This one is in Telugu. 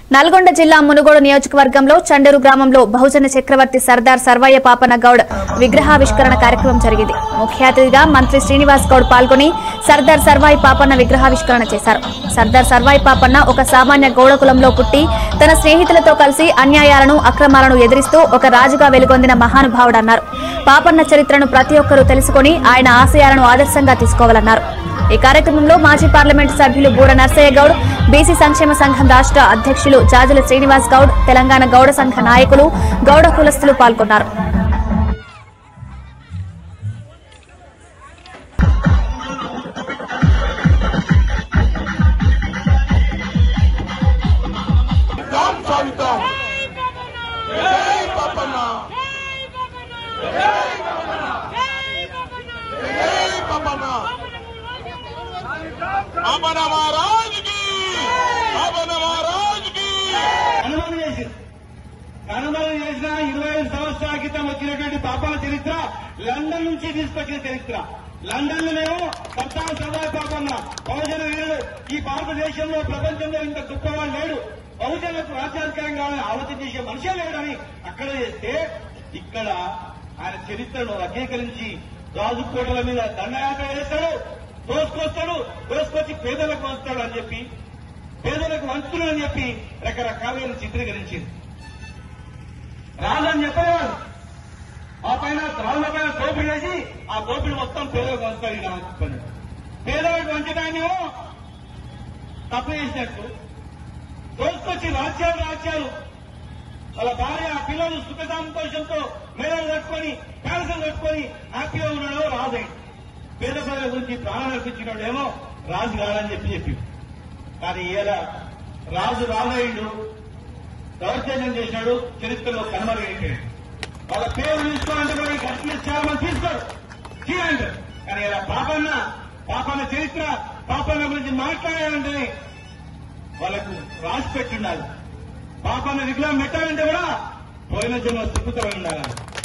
నల్గొండ జిల్లా మునుగోడు నియోజకవర్గంలో చండూరు గ్రామంలో బహుజన చక్రవర్తి సర్దార్ సర్వయ్య పాపన్న గౌడ్ విగ్రహావిష్కరణ కార్యక్రమం జరిగింది ముఖ్య అతిథిగా మంత్రి శ్రీనివాస్ గౌడ్ పాల్గొని సర్దార్ సర్వాయి పాపన్న విగ్రహావిష్కరణ చేశారు సర్దార్ సర్వాయి పాపన్న ఒక సామాన్య గౌడ కులంలో పుట్టి తన స్నేహితులతో కలిసి అన్యాయాలను అక్రమాలను ఎదిరిస్తూ ఒక రాజుగా వెలుగొందిన మహానుభావుడన్నారు పాపన్న చరిత్రను ప్రతి ఒక్కరూ తెలుసుకొని ఆయన ఆశయాలను ఆదర్శంగా తీసుకోవాలన్నారు ఈ కార్యక్రమంలో మాజీ పార్లమెంటు సభ్యులు బూర నర్సయ్య గౌడ్ బీసీ సంక్షేమ సంఘం రాష్ట్ర అధ్యక్షులు జాజుల శ్రీనివాస్ గౌడ్ తెలంగాణ గౌడ సంఘ నాయకులు గౌడ కులస్తులు పాల్గొన్నారు రామ్ సాగుతాం జై పాపన్న జై పాపన్న పాపన మహారాజుకి పాపన మహారాజుకి కనుమరుగు చేసింది కనుమరుగు చేసిన ఇరవై ఐదు సంవత్సరాల క్రితం వచ్చినటువంటి పాపాల చరిత్ర లండన్ నుంచి తీసుకొచ్చిన చరిత్ర లండన్ లోనేమో సర్దార్ సర్దార్ పాపన్న బహుజన వీరుడు ఈ భారతదేశంలో ప్రపంచంలో ఇంత గొప్పవాడు లేడు బహుజనులకు రాజ్యాధికారం కావాలని ఆలోచన చేసే మనిషే లేడని అక్కడ చేస్తే ఇక్కడ ఆయన చరిత్రను వర్గీకరించి రాజు కోటల మీద దండయాత్ర చేస్తాడు దోసుకొస్తాడు దోసుకొచ్చి పేదలకు వస్తాడు అని చెప్పి పేదలకు వంచులు అని చెప్పి రకరకాలైన చిత్రీకరించింది రాజని చెప్పలేవాడు ఆ పైన రాళ్ళ పైన దోపిడి వేసి ఆ దోపిడి మొత్తం పేదలకు వంచుతాడు ఈయన చెప్పండి పేదలకు వంచడాన్నేమో తప్పు చేసినట్టు దోసుకొచ్చి రాజ్యాలు రాజ్యాలు వాళ్ళ భార్య ఆ పిల్లలు సుఖ సంతోషంతో మేడలు కట్టుకొని ప్యాలెస్లు కట్టుకొని హ్యాపీగా ఉన్నాడో రాజయ్య పేద ప్రజల గురించి ప్రాణాలు అర్పించినాడు ఏమో రాజు కాదని చెప్పి చెప్పి కానీ ఇలా రాజు రాజయ్యుడు దౌర్జన్యం చేశాడు చరిత్రలో కనుమరుగైపోయాడు వాళ్ళ పేరు తీసుకోవాలంటే కూడా ఈ కస్టమర్ చేయాలని తీసుకోడు చేయండి కానీ ఇలా పాపన్న పాపన్న చరిత్ర పాపన్న గురించి మాట్లాడాలంటే వాళ్ళకు రాసి పెట్టుండాలి పాపన్న విగ్రహం పెట్టాలంటే కూడా పోయిన జన్మ సుఖితమై ఉండాలి